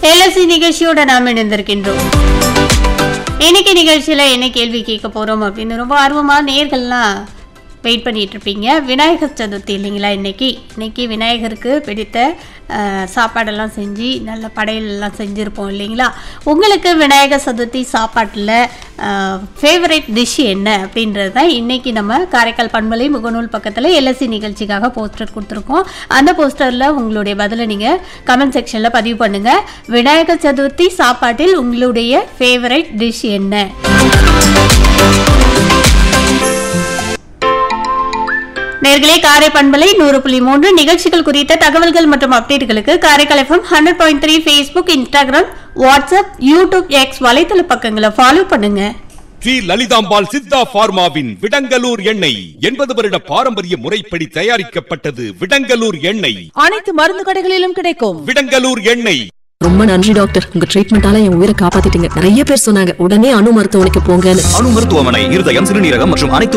LSC நிகழ்ச்சியோட நாம் இணைந்திருக்கின்றோம் இன்னைக்கு நிகழ்ச்சியில என்ன கேள்வி கேட்க போறோம் அப்படின்னு ரொம்ப ஆர்வமா நேர்கள்லாம் வெயிட் பண்ணிட்டு இருப்பீங்க விநாயகர் சதுர்த்தி இல்லைங்களா இன்னைக்கு இன்னைக்கு விநாயகருக்கு பிடித்த அஹ், சாப்பாடெல்லாம் செஞ்சு நல்ல படையல் எல்லாம் செஞ்சுருப்போம் இல்லைங்களா உங்களுக்கு விநாயகர் சதுர்த்தி சாப்பாட்டில் ஃபேவரட் டிஷ் என்ன அப்படின்றது தான் இன்னைக்கு நம்ம காரைக்கால் பண்பலை முகநூல் பக்கத்தில் எல்எஸ்சி நிகழ்ச்சிக்காக போஸ்டர் கொடுத்துருக்கோம் அந்த போஸ்டரில் உங்களுடைய பதிலை நீங்கள் கமெண்ட் செக்ஷனில் பதிவு பண்ணுங்கள் விநாயகர் சதுர்த்தி சாப்பாட்டில் உங்களுடைய ஃபேவரட் டிஷ் என்ன நேர்களே காரை பண்பலை நூறு புள்ளி மூன்று நிகழ்ச்சிகள் குறித்த தகவல்கள் மற்றும் அப்டேட்டுகளுக்கு Karaikal FM hundred point three Facebook Instagram WhatsApp YouTube X வலைத்தள பக்கங்களை ஃபாலோ பண்ணுங்க ஸ்ரீ லலிதாம்பாள் சித்தா பார்மாவின் விடங்கலூர் எண்ணெய் எண்பது வருட பாரம்பரிய முறைப்படி தயாரிக்கப்பட்டது விடங்கலூர் எண்ணெய் அனைத்து மருந்து கடைகளிலும் கிடைக்கும் விடங்கலூர் எண்ணெய் ரொம்ப நன்றி டாக்டர் உங்க ட்ரீட்மெண்டால என் உயிரை காப்பாத்திட்டீங்க நிறைய பேர் சொன்னாங்க உடனே அணு மருத்துவமனைக்கு போங்கன்னு அணு மருத்துவமனை இருதயம் சிறுநீரகம் மற்றும் அனைத்து